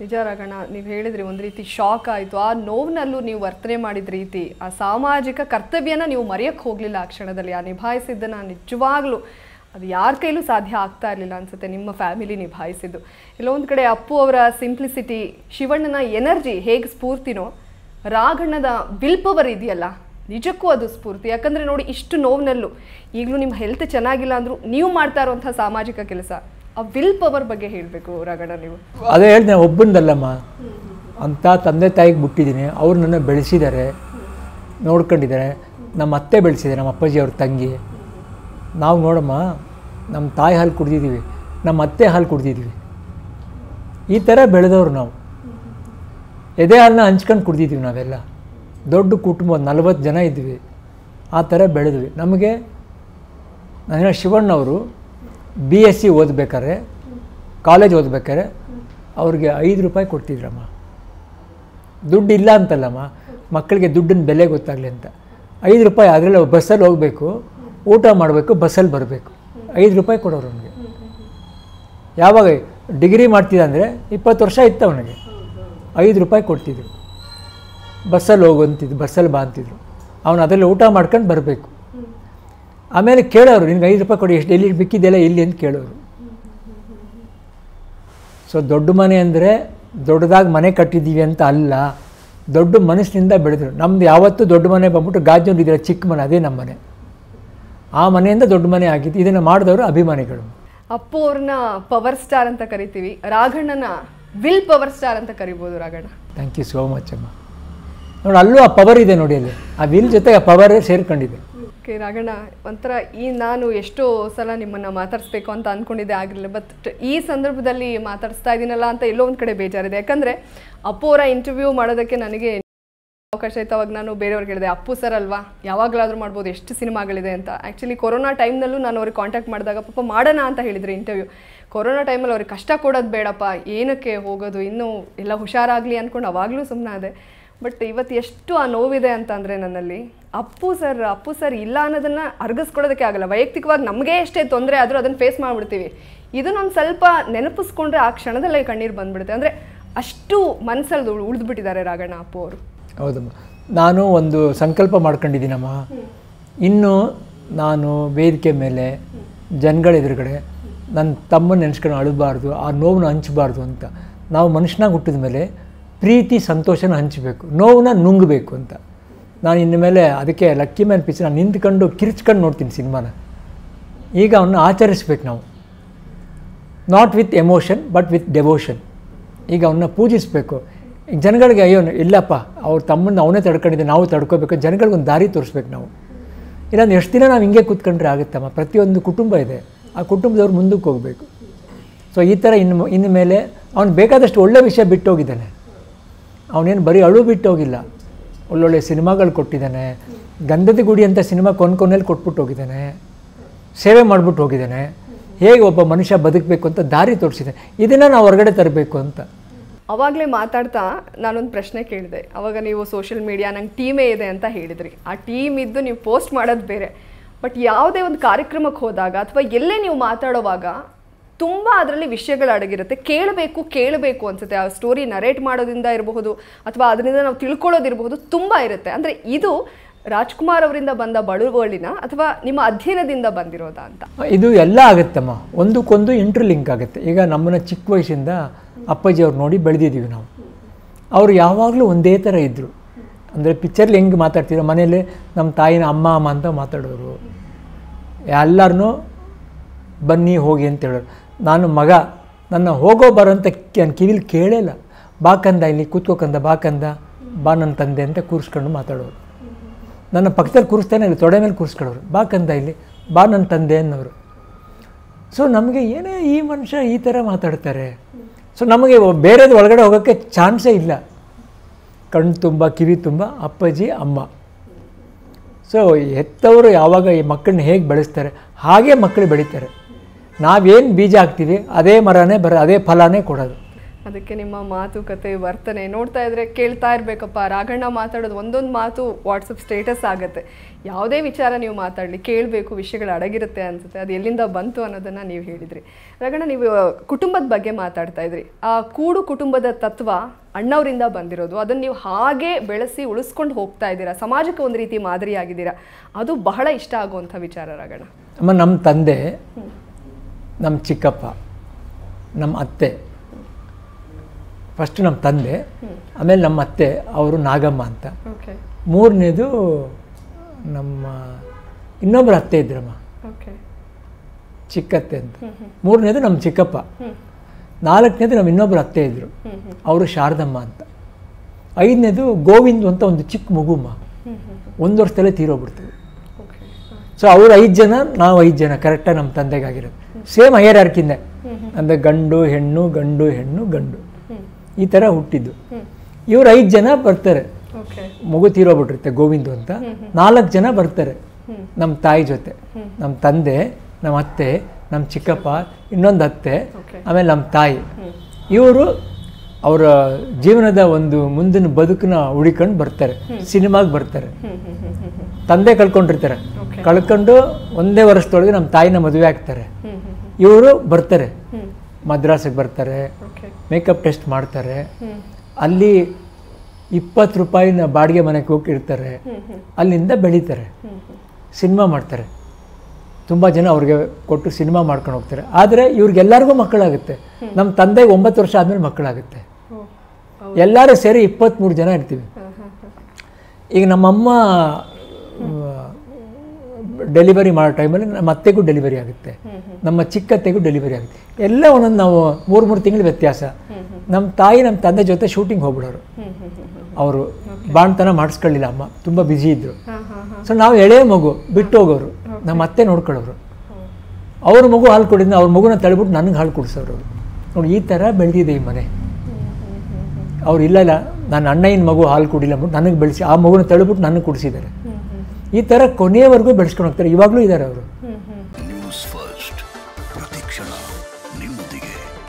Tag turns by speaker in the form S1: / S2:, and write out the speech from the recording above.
S1: ನಿಜ ರಾಗಣ್ಣ ನೀವು ಹೇಳಿದ್ರಿ ಒಂದು ರೀತಿ ಶಾಕ್ ಆಯಿತು ಆ ನೋವಿನಲ್ಲೂ ನೀವು ವರ್ತನೆ ಮಾಡಿದ ರೀತಿ ಆ ಸಾಮಾಜಿಕ ಕರ್ತವ್ಯನ ನೀವು ಮರೆಯಕ್ಕೆ ಹೋಗಲಿಲ್ಲ ಆ ಕ್ಷಣದಲ್ಲಿ ಆ ನಿಭಾಯಿಸಿದ್ದನ್ನು ನಿಜವಾಗ್ಲೂ ಅದು ಯಾರ ಕೈಲೂ ಸಾಧ್ಯ ಆಗ್ತಾ ಇರಲಿಲ್ಲ ಅನ್ಸುತ್ತೆ ನಿಮ್ಮ ಫ್ಯಾಮಿಲಿ ನಿಭಾಯಿಸಿದ್ದು ಎಲ್ಲೊಂದು ಕಡೆ ಅಪ್ಪು ಅವರ ಸಿಂಪ್ಲಿಸಿಟಿ ಶಿವಣ್ಣನ ಎನರ್ಜಿ ಹೇಗೆ ಸ್ಫೂರ್ತಿನೋ ರಾಘಣ್ಣದ ವಿಲ್ ಪವರ್ ಇದೆಯಲ್ಲ ನಿಜಕ್ಕೂ ಅದು ಸ್ಫೂರ್ತಿ ಯಾಕಂದರೆ ನೋಡಿ ಇಷ್ಟು ನೋವಿನಲ್ಲೂ ಈಗಲೂ ನಿಮ್ಮ ಹೆಲ್ತ್ ಚೆನ್ನಾಗಿಲ್ಲ ಅಂದರೂ ನೀವು ಮಾಡ್ತಾ ಇರುವಂಥ ಸಾಮಾಜಿಕ ಕೆಲಸ ಆ ವಿಲ್ ಪವರ್ ಬಗ್ಗೆ ಹೇಳಬೇಕು ರಾಘಣ್ಣ ನೀವು
S2: ಅದೇ ಹೇಳ್ದೆ ಒಬ್ಬಂದಲ್ಲಮ್ಮ ಅಂಥ ತಂದೆ ತಾಯಿಗೆ ಮುಟ್ಟಿದ್ದೀನಿ ಅವ್ರು ನನ್ನ ಬೆಳೆಸಿದ್ದಾರೆ ನೋಡ್ಕೊಂಡಿದ್ದಾರೆ ನಮ್ಮ ಅತ್ತೆ ಬೆಳೆಸಿದ್ದಾರೆ ನಮ್ಮ ಅಪ್ಪಾಜಿ ಅವ್ರ ತಂಗಿ ನಾವು ನೋಡಮ್ಮ ನಮ್ಮ ತಾಯಿ ಹಾಲು ಕುಡ್ದಿದ್ದೀವಿ ನಮ್ಮ ಅತ್ತೆ ಹಾಲು ಕುಡ್ದಿದ್ದೀವಿ ಈ ಥರ ಬೆಳೆದವ್ರು ನಾವು ಎದೆ ಹಾಲನ್ನ ಹಂಚ್ಕೊಂಡು ಕುಡ್ದಿದ್ದೀವಿ ನಾವೆಲ್ಲ ದೊಡ್ಡ ಕುಟುಂಬ ಒಂದು ನಲ್ವತ್ತು ಜನ ಇದ್ವಿ ಆ ಥರ ಬೆಳೆದ್ವಿ ನಮಗೆ ನನ್ನ ಶಿವಣ್ಣವರು ಬಿ ಎಸ್ ಸಿ ಓದಬೇಕಾದ್ರೆ ಕಾಲೇಜ್ ಓದ್ಬೇಕಾದ್ರೆ ಅವ್ರಿಗೆ ಐದು ರೂಪಾಯಿ ಕೊಡ್ತಿದ್ರಮ್ಮ ದುಡ್ಡು ಇಲ್ಲ ಅಂತಲ್ಲಮ್ಮ ಮಕ್ಕಳಿಗೆ ದುಡ್ಡಿನ ಬೆಲೆ ಗೊತ್ತಾಗಲಿ ಅಂತ ಐದು ರೂಪಾಯಿ ಅದರಲ್ಲಿ ಬಸ್ಸಲ್ಲಿ ಹೋಗಬೇಕು ಊಟ ಮಾಡಬೇಕು ಬಸ್ಸಲ್ಲಿ ಬರಬೇಕು ಐದು ರೂಪಾಯಿ ಕೊಡೋರು ಅವನಿಗೆ ಯಾವಾಗ ಡಿಗ್ರಿ ಮಾಡ್ತಿದ್ದ ಅಂದರೆ ಇಪ್ಪತ್ತು ವರ್ಷ ಇತ್ತು ಅವನಿಗೆ ಐದು ರೂಪಾಯಿ ಕೊಡ್ತಿದ್ರು ಬಸ್ಸಲ್ಲಿ ಹೋಗು ಅಂತಿದ್ರು ಬಸ್ಸಲ್ಲಿ ಬಾ ಅಂತಿದ್ರು ಅವನು ಅದರಲ್ಲಿ ಊಟ ಮಾಡ್ಕೊಂಡು ಬರಬೇಕು ಆಮೇಲೆ ಕೇಳೋರು ನಿನ್ಗೆ ಐದು ರೂಪಾಯಿ ಕೊಡಿ ಎಷ್ಟು ಎಲ್ಲಿ ಬಿಕ್ಕಿದೆಲ್ಲ ಎಲ್ಲಿ ಅಂತ ಕೇಳೋರು ಸೊ ದೊಡ್ಡ ಮನೆ ಅಂದರೆ ದೊಡ್ಡದಾಗಿ ಮನೆ ಕಟ್ಟಿದ್ದೀವಿ ಅಂತ ಅಲ್ಲ ದೊಡ್ಡ ಮನಸ್ಸಿನಿಂದ ಬೆಳೆದ್ರು ನಮ್ದು ಯಾವತ್ತೂ ದೊಡ್ಡ ಮನೆ ಬಂದ್ಬಿಟ್ಟು ಗಾಜೊಂದಿದ್ರೆ ಚಿಕ್ಕ ಮನೆ ಅದೇ ನಮ್ಮ ಮನೆ ಆ ಮನೆಯಿಂದ ದೊಡ್ಡ ಮನೆ ಆಗಿತ್ತು ಇದನ್ನು ಮಾಡಿದವರು ಅಭಿಮಾನಿಗಳು
S1: ಅಪ್ಪು ಅವ್ರನ್ನ ಪವರ್ ಸ್ಟಾರ್ ಅಂತ ಕರಿತೀವಿ ರಾಘಣ್ಣನ ವಿಲ್ ಪವರ್ ಸ್ಟಾರ್ ಅಂತ ಕರಿಬೋದು Raghanna
S2: thank you so much ಅಮ್ಮ ನೋಡಿ ಅಲ್ಲೂ ಆ ಪವರ್ ಇದೆ ನೋಡಿ ಅಲ್ಲಿ ಆ ವಿಲ್ ಜೊತೆಗೆ ಆ ಪವರೇ ಸೇರ್ಕೊಂಡಿದೆ
S1: ಓಕೆ ರಾಘಣ್ಣ ಒಂಥರ ಈ ನಾನು ಎಷ್ಟೋ ಸಲ ನಿಮ್ಮನ್ನ ಮಾತಾಡಿಸ್ಬೇಕು ಅಂತ ಅಂದ್ಕೊಂಡಿದ್ದೆ ಆಗಿರಲಿಲ್ಲ ಬಟ್ ಈ ಸಂದರ್ಭದಲ್ಲಿ ಮಾತಾಡಿಸ್ತಾ ಇದ್ದೀನಲ್ಲ ಅಂತ ಎಲ್ಲೋ ಒಂದು ಕಡೆ ಬೇಜಾರಿದೆ ಯಾಕಂದರೆ ಅಪ್ಪು ಅವರ ಇಂಟರ್ವ್ಯೂ ಮಾಡೋದಕ್ಕೆ ನನಗೆ ಅವಕಾಶ ಇತ್ತು ಅವಾಗ ನಾನು ಬೇರೆಯವ್ರಿಗೆ ಹೇಳಿದೆ ಅಪ್ಪು ಸರ್ ಅಲ್ವಾ ಯಾವಾಗಲಾದರೂ ಮಾಡ್ಬೋದು ಎಷ್ಟು ಸಿನಿಮಾಗಳಿದೆ ಅಂತ ಆ್ಯಕ್ಚುಲಿ ಕೊರೋನಾ ಟೈಮ್ನಲ್ಲೂ ನಾನು ಅವ್ರಿಗೆ ಕಾಂಟ್ಯಾಕ್ಟ್ ಮಾಡಿದಾಗ ಪಾಪ ಮಾಡೋಣ ಅಂತ ಹೇಳಿದ್ರು ಇಂಟರ್ವ್ಯೂ ಕೊರೋನಾ ಟೈಮಲ್ಲಿ ಅವ್ರಿಗೆ ಕಷ್ಟ ಕೊಡೋದು ಬೇಡಪ್ಪ ಏನಕ್ಕೆ ಹೋಗೋದು ಇನ್ನೂ ಎಲ್ಲ ಹುಷಾರಾಗಲಿ ಅಂದ್ಕೊಂಡು ಅವಾಗಲೂ ಸುಮ್ಮನೆ ಅದೇ ಬಟ್ ಇವತ್ತು ಎಷ್ಟು ಆ ನೋವಿದೆ ಅಂತ ಅಂದರೆ ನನ್ನಲ್ಲಿ ಅಪ್ಪು ಸರ್ ಅಪ್ಪು ಸರ್ ಇಲ್ಲ ಅನ್ನೋದನ್ನು ಅರ್ಗಿಸ್ಕೊಳ್ಳೋದಕ್ಕೆ ಆಗಲ್ಲ ವೈಯಕ್ತಿಕವಾಗಿ ನಮಗೆ ಎಷ್ಟೇ ತೊಂದರೆ ಆದರೂ ಅದನ್ನು ಫೇಸ್ ಮಾಡಿಬಿಡ್ತೀವಿ ಇದನ್ನೊಂದು ಸ್ವಲ್ಪ ನೆನಪಿಸ್ಕೊಂಡ್ರೆ ಆ ಕ್ಷಣದಲ್ಲೇ ಕಣ್ಣೀರು ಬಂದ್ಬಿಡುತ್ತೆ ಅಂದರೆ ಅಷ್ಟು ಮನಸ್ಸಲ್ಲಿ ಉಳಿದ್ಬಿಟ್ಟಿದ್ದಾರೆ ರಾಘಣ್ಣ ಅಪ್ಪು ಅವರು
S2: ಹೌದಮ್ಮ ನಾನು ಒಂದು ಸಂಕಲ್ಪ ಮಾಡ್ಕೊಂಡಿದ್ದೀನಮ್ಮ ಇನ್ನು ನಾನು ವೇದಿಕೆ ಮೇಲೆ ಜನಗಳ ಎದುರುಗಡೆ ನನ್ನ ತಮ್ಮನ ನೆನೆಸ್ಕೊಂಡು ಅಳಬಾರ್ದು ಆ ನೋವನ್ನ ಹಂಚಬಾರ್ದು ಅಂತ ನಾವು ಮನುಷ್ಯನಾಗಿ ಹುಟ್ಟಿದ ಮೇಲೆ ಪ್ರೀತಿ ಸಂತೋಷನ ಹಂಚಬೇಕು ನೋವನ್ನ ನುಂಗಬೇಕು ಅಂತ ನಾನು ಇನ್ನು ಮೇಲೆ ಅದಕ್ಕೆ ಲಕ್ಕಿ ಮ್ಯಾನ್ ಪಿಕ್ಚರ್ ನಾನು ನಿಂತ್ಕೊಂಡು ಕಿರ್ಚ್ಕೊಂಡು ನೋಡ್ತೀನಿ ಸಿನಿಮಾನ ಈಗ ಅವನ್ನ ಆಚರಿಸ್ಬೇಕು ನಾವು not with emotion but with devotion ಈಗ ಅವನ್ನ ಪೂಜಿಸಬೇಕು ಈಗ ಜನಗಳಿಗೆ ಅಯ್ಯೋ ಇಲ್ಲಪ್ಪ ಅವ್ರ ತಮ್ಮನ್ನ ಅವನೇ ತಡ್ಕೊಂಡಿದ್ದೆ ನಾವು ತಡ್ಕೋಬೇಕು ಜನಗಳಿಗೊಂದು ದಾರಿ ತೋರಿಸ್ಬೇಕು ನಾವು ಇಲ್ಲಾಂದ್ರೆ ಎಷ್ಟು ದಿನ ನಾವು ಹಿಂಗೆ ಕೂತ್ಕೊಂಡ್ರೆ ಆಗುತ್ತಮ್ಮ ಪ್ರತಿಯೊಂದು ಕುಟುಂಬ ಇದೆ ಆ ಕುಟುಂಬದವ್ರು ಮುಂದಕ್ಕೆ ಹೋಗಬೇಕು ಸೊ ಈ ಥರ ಇನ್ನು ಇನ್ನು ಮೇಲೆ ಅವ್ನು ಬೇಕಾದಷ್ಟು ಒಳ್ಳೆ ವಿಷಯ ಬಿಟ್ಟು ಹೋಗಿದ್ದಾನೆ ಅವನೇನು ಬರೀ ಅಳು ಬಿಟ್ಟು ಹೋಗಿಲ್ಲ ಒಳ್ಳೊಳ್ಳೆ ಸಿನಿಮಾಗಳು ಕೊಟ್ಟಿದ್ದಾನೆ ಗಂಧದ ಗುಡಿ ಅಂತ ಸಿನಿಮಾ ಕೊನೆ ಕೊನೆಯಲ್ಲಿ ಕೊಟ್ಬಿಟ್ಟು ಹೋಗಿದ್ದಾನೆ ಸೇವೆ ಮಾಡಿಬಿಟ್ಟು ಹೋಗಿದ್ದಾನೆ ಹೇಗೆ ಒಬ್ಬ ಮನುಷ್ಯ ಬದುಕಬೇಕು ಅಂತ ದಾರಿ ತೋರಿಸಿದೆ ಇದನ್ನು ನಾವು ಹೊರಗಡೆ ತರಬೇಕು ಅಂತ
S1: ಅವಾಗಲೇ ಮಾತಾಡ್ತಾ ನಾನೊಂದು ಪ್ರಶ್ನೆ ಕೇಳಿದೆ ಅವಾಗ ನೀವು ಸೋಷಿಯಲ್ ಮೀಡಿಯಾ ನಂಗೆ ಟೀಮೇ ಇದೆ ಅಂತ ಹೇಳಿದ್ರಿ ಆ ಟೀಮ್ ಇದ್ದು ನೀವು ಪೋಸ್ಟ್ ಮಾಡೋದು ಬೇರೆ ಬಟ್ ಯಾವುದೇ ಒಂದು ಕಾರ್ಯಕ್ರಮಕ್ಕೆ ಹೋದಾಗ ಅಥವಾ ಎಲ್ಲೇ ನೀವು ಮಾತಾಡೋವಾಗ ತುಂಬ ಅದರಲ್ಲಿ ವಿಷಯಗಳು ಅಡಗಿರುತ್ತೆ ಕೇಳಬೇಕು ಕೇಳಬೇಕು ಅನ್ಸುತ್ತೆ ಆ ಸ್ಟೋರಿ ನರೇಟ್ ಮಾಡೋದ್ರಿಂದ ಇರಬಹುದು ಅಥವಾ ಅದರಿಂದ ನಾವು ತಿಳ್ಕೊಳ್ಳೋದಿರಬಹುದು ತುಂಬ ಇರುತ್ತೆ ಅಂದರೆ ಇದು ರಾಜ್ಕುಮಾರ್ ಅವರಿಂದ ಬಂದ ಬಳುವಳಿನ ಅಥವಾ ನಿಮ್ಮ ಅಧ್ಯಯನದಿಂದ ಬಂದಿರೋದಾ ಅಂತ
S2: ಇದು ಎಲ್ಲ ಆಗುತ್ತಮ್ಮ ಒಂದಕ್ಕೊಂದು ಇಂಟ್ರ್ ಲಿಂಕ್ ಆಗುತ್ತೆ ಈಗ ನಮ್ಮನ್ನ ಚಿಕ್ಕ ವಯಸ್ಸಿಂದ ಅಪ್ಪಾಜಿ ಅವ್ರು ನೋಡಿ ಬೆಳೆದಿದ್ದೀವಿ ನಾವು ಅವರು ಯಾವಾಗಲೂ ಒಂದೇ ಥರ ಇದ್ದರು ಅಂದರೆ ಪಿಕ್ಚರ್ಲಿ ಹೆಂಗೆ ಮಾತಾಡ್ತಿದ್ರು ಮನೇಲಿ ನಮ್ಮ ತಾಯಿನ ಅಮ್ಮ ಅಮ್ಮ ಅಂತ ಮಾತಾಡೋರು ಎಲ್ಲರನ್ನೂ ಬನ್ನಿ ಹೋಗಿ ಅಂತ ಹೇಳೋರು ನಾನು ಮಗ ನನ್ನ ಹೋಗೋ ಬರೋ ಅಂತ ನನ್ನ ಕಿವಿಲಿ ಕೇಳೇ ಬಾ ಕಂದ ಇಲ್ಲಿ ಕೂತ್ಕೋಕಂದ ಬಾ ಕಂದ ಬಾ ನನ್ನ ತಂದೆ ಅಂತ ಕೂರಿಸ್ಕೊಂಡು ಮಾತಾಡೋರು ನನ್ನ ಪಕ್ಕದಲ್ಲಿ ಕೂರಿಸ್ತಾನೆ ಇಲ್ಲ ತೊಡೆ ಮೇಲೆ ಕೂರಿಸ್ಕೊಳ್ಳೋರು ಬಾ ಕಂದ ಇಲ್ಲಿ ಬಾ ನನ್ನ ತಂದೆ ಅನ್ನೋರು ಸೊ ನಮಗೆ ಏನೇ ಈ ಮನುಷ್ಯ ಈ ಥರ ಮಾತಾಡ್ತಾರೆ ಸೊ ನಮಗೆ ಬೇರೆದು ಒಳಗಡೆ ಹೋಗೋಕ್ಕೆ ಚಾನ್ಸೇ ಇಲ್ಲ ಕಣ್ಣು ತುಂಬ ಕಿವಿ ತುಂಬ ಅಪ್ಪಾಜಿ ಅಮ್ಮ ಸೊ ಹೆತ್ತವರು ಯಾವಾಗ ಈ ಮಕ್ಕಳನ್ನ ಹೇಗೆ ಬೆಳೆಸ್ತಾರೆ ಹಾಗೆ ಮಕ್ಕಳು ಬೆಳೀತಾರೆ ನಾವೇನು ಬೀಜ ಹಾಕ್ತೀವಿ ಅದೇ ಮರನೇ ಬರ ಅದೇ ಫಲನೇ ಕೊಡೋದು
S1: ಅದಕ್ಕೆ ನಿಮ್ಮ ಮಾತುಕತೆ ವರ್ತನೆ ನೋಡ್ತಾ ಇದ್ರೆ ಕೇಳ್ತಾ ಇರಬೇಕಪ್ಪ ರಾಘಣ್ಣ ಮಾತಾಡೋದು ಒಂದೊಂದು ಮಾತು ವಾಟ್ಸಪ್ ಸ್ಟೇಟಸ್ ಆಗುತ್ತೆ ಯಾವುದೇ ವಿಚಾರ ನೀವು ಮಾತಾಡಲಿ ಕೇಳಬೇಕು ವಿಷಯಗಳು ಅಡಗಿರುತ್ತೆ ಅನ್ಸುತ್ತೆ ಅದು ಎಲ್ಲಿಂದ ಬಂತು ಅನ್ನೋದನ್ನು ನೀವು ಹೇಳಿದ್ರಿ ರಾಘಣ್ಣ ನೀವು ಕುಟುಂಬದ ಬಗ್ಗೆ ಮಾತಾಡ್ತಾ ಇದ್ರಿ ಆ ಕೂಡು ಕುಟುಂಬದ ತತ್ವ ಅಣ್ಣವರಿಂದ ಬಂದಿರೋದು ಅದನ್ನು ನೀವು ಹಾಗೆ ಬೆಳೆಸಿ ಉಳಿಸ್ಕೊಂಡು ಹೋಗ್ತಾ ಇದ್ದೀರಾ ಸಮಾಜಕ್ಕೆ ಒಂದು ರೀತಿ ಮಾದರಿಯಾಗಿದ್ದೀರಾ ಅದು ಬಹಳ ಇಷ್ಟ ಆಗುವಂಥ ವಿಚಾರ ರಾಘಣ್ಣ
S2: ಅಮ್ಮ ನಮ್ಮ ತಂದೆ ನಮ್ಮ ಚಿಕ್ಕಪ್ಪ ನಮ್ಮ ಅತ್ತೆ ಫಸ್ಟ್ ನಮ್ಮ ತಂದೆ ಆಮೇಲೆ ನಮ್ಮ ಅತ್ತೆ ಅವರು ನಾಗಮ್ಮ ಅಂತ
S1: ಓಕೆ
S2: ಮೂರನೇದು ನಮ್ಮ ಇನ್ನೊಬ್ಬರು ಅತ್ತೆ ಇದ್ರಮ್ಮ
S1: ಓಕೆ
S2: ಚಿಕ್ಕತ್ತೆ ಅಂತ ಮೂರನೇದು ನಮ್ಮ ಚಿಕ್ಕಪ್ಪ ನಾಲ್ಕನೇದು ನಮ್ಮ ಇನ್ನೊಬ್ಬರು ಅತ್ತೆ ಇದ್ದರು ಅವರು ಶಾರದಮ್ಮ ಅಂತ ಐದನೇದು ಗೋವಿಂದು ಅಂತ ಒಂದು ಚಿಕ್ಕ ಮಗುಮ್ಮ ಒಂದು ವರ್ಷದಲ್ಲೇ ತೀರೋಗ್ಬಿಡ್ತೀವಿ
S1: ಓಕೆ
S2: ಸೊ ಅವ್ರು ಐದು ಜನ ನಾವು ಐದು ಜನ ಕರೆಕ್ಟಾಗಿ ನಮ್ಮ ತಂದೆಗಾಗಿರೋದು ಸೇಮ್ ಹೈಯರ್ ಆರ್ಕಿಂದೆ ಅಂದರೆ ಗಂಡು ಹೆಣ್ಣು ಗಂಡು ಹೆಣ್ಣು ಗಂಡು ಈ ಥರ ಹುಟ್ಟಿದ್ದು ಇವ್ರು ಐದು ಜನ ಬರ್ತಾರೆ
S1: ಓಕೆ
S2: ಮಗು ತೀರೋಗ್ಬಿಟ್ಟಿರುತ್ತೆ ಗೋವಿಂದು ಅಂತ ನಾಲ್ಕು ಜನ ಬರ್ತಾರೆ ನಮ್ಮ ತಾಯಿ ಜೊತೆ ನಮ್ಮ ತಂದೆ ನಮ್ಮ ಅತ್ತೆ ನಮ್ಮ ಚಿಕ್ಕಪ್ಪ ಇನ್ನೊಂದು ಅತ್ತೆ
S1: ಓಕೆ
S2: ಆಮೇಲೆ ನಮ್ಮ ತಾಯಿ ಇವರು ಅವರ ಜೀವನದ ಒಂದು ಮುಂದಿನ ಬದುಕನ್ನ ಹುಡಿಕೊಂಡು ಬರ್ತಾರೆ ಸಿನಿಮಾಗೆ ಬರ್ತಾರೆ ತಂದೆ ಕಳ್ಕೊಂಡಿರ್ತಾರೆ ಕಳ್ಕೊಂಡು ಒಂದೇ ವರ್ಷದೊಳಗೆ ನಮ್ಮ ತಾಯಿನ ಮದುವೆ ಆಗ್ತಾರೆ ಇವರು ಬರ್ತಾರೆ ಮದ್ರಾಸಿಗೆ ಬರ್ತಾರೆ
S1: ಓಕೆ
S2: ಮೇಕಪ್ ಟೆಸ್ಟ್ ಮಾಡ್ತಾರೆ ಅಲ್ಲಿ ಇಪ್ಪತ್ತು ರೂಪಾಯಿನ ಬಾಡಿಗೆ ಮನೆಗೆ ಹೋಗಿರ್ತಾರೆ ಅಲ್ಲಿಂದ ಬೆಳೀತಾರೆ ಸಿನಿಮಾ ಮಾಡ್ತಾರೆ ತುಂಬ ಜನ ಅವ್ರಿಗೆ ಕೊಟ್ಟು ಸಿನಿಮಾ ಮಾಡ್ಕೊಂಡು ಹೋಗ್ತಾರೆ ಆದರೆ ಇವ್ರಿಗೆಲ್ಲರಿಗೂ ಮಕ್ಕಳಾಗುತ್ತೆ ನಮ್ಮ ತಂದೆಗೆ ಒಂಬತ್ತು ವರ್ಷ ಆದಮೇಲೆ ಮಕ್ಕಳಾಗುತ್ತೆ ಎಲ್ಲರೂ ಸೇರಿ ಇಪ್ಪತ್ತ್ಮೂರು ಜನ ಇರ್ತೀವಿ ಈಗ ನಮ್ಮಮ್ಮ ಡೆಲಿವರಿ ಮಾಡೋ ಟೈಮಲ್ಲಿ ನಮ್ಮ ಅತ್ತೆಗೂ ಡೆಲಿವರಿ ಆಗುತ್ತೆ ನಮ್ಮ ಚಿಕ್ಕತ್ತೆಗೂ ಡೆಲಿವರಿ ಆಗುತ್ತೆ ಎಲ್ಲ ಒಂದೊಂದು ನಾವು ಮೂರು ಮೂರು ತಿಂಗಳು ವ್ಯತ್ಯಾಸ ನಮ್ಮ ತಾಯಿ ನಮ್ಮ ತಂದೆ ಜೊತೆ ಶೂಟಿಂಗ್ ಹೋಗ್ಬಿಡೋರು ಅವರು ಬಾಣ್ತನ ಮಾಡಿಸ್ಕೊಳ್ಳಿಲ್ಲ ಅಮ್ಮ ತುಂಬ ಬ್ಯುಸಿ ಇದ್ದರು
S1: ಹಾಂ ಹಾಂ ಹಾಂ
S2: ಸೊ ನಾವು ಎಳೆ ಮಗು ಬಿಟ್ಟು ಹೋಗೋರು ನಮ್ಮ ಅತ್ತೆ ನೋಡ್ಕೊಳ್ಳೋರು ಅವ್ರ ಮಗು ಹಾಲು ಕುಡಿದ್ರೆ ಅವ್ರ ಮಗುನ ತಳ್ಬಿಟ್ಟು ನನಗೆ ಹಾಲು ಕುಡಿಸೋರು ಅವ್ರು. ನೋಡಿ ಈ ಥರ ಬೆಳೆದಿದೆ ಈ ಮನೆ ಅವ್ರು ಇಲ್ಲ ಇಲ್ಲ ನನ್ನ ಅಣ್ಣಯ್ಯನ ಮಗು ಹಾಲು ಕುಡಿಲ್ಲ ಅಂದ್ಬಿಟ್ಟು ನನಗೆ ಬೆಳೆಸಿ ಆ ಮಗುನ ತಳ್ಬಿಟ್ಟು ನನಗೆ ಕುಡಿಸಿದ್ದಾರೆ ಈ ಥರ ಕೊನೆಯವರೆಗೂ ಬೆಳೆಸ್ಕೊಂಡು ಹೋಗ್ತಾರೆ ಇವಾಗಲೂ ಇದ್ದಾರೆ ಅವರು
S3: ನ್ಯೂಸ್ ಫಸ್ಟ್ ಪ್ರತಿಕ್ಷಣ ನಿಮ್ಮೊಂದಿಗೆ